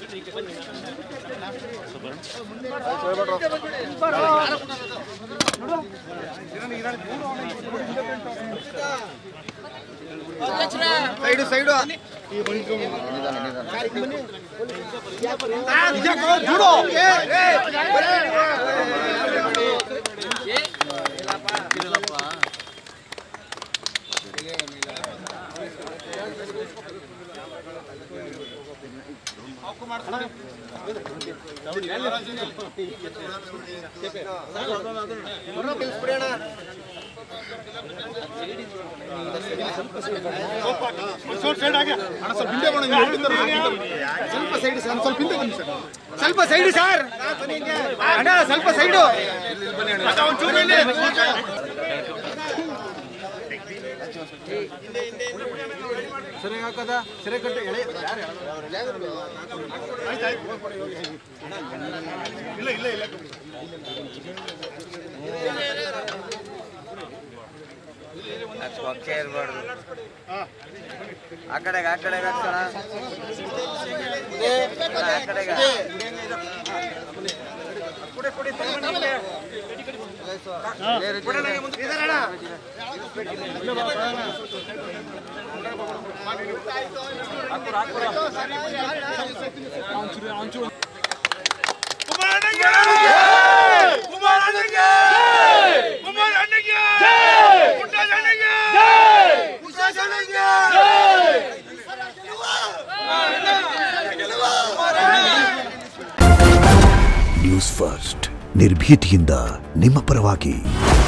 side side ಜುಡು ಸ್ವಲ್ಪ side sir ಸ್ವಲ್ಪ ಹಿಂದೆ ಬನ್ನಿ ಸರ್ ಸ್ವಲ್ಪ ಸೈಡು ಸರ್ ಅಣ್ಣ ಸ್ವಲ್ಪ ಸೈಡು ಸರಿ ಹಾಕದ ಸರಿ ಕಟ್ಟಿ ಎಳೆ ಇಲ್ಲ ಇಲ್ಲ ಇಲ್ಲ ಪಕ್ಕ ಇರ್ಬಾರ್ದು ಆ ಕಡೆಗೆ ಆ ಕಡೆಗೆ ಹಾಕ್ಸೋಣ ಆ ಕಡೆಗೆ ನ್ಯೂಸ್ ಫಸ್ಟ್ ನಿರ್ಭೀತಿಯಿಂದ ನಿಮ್ಮ ಪರವಾಗಿ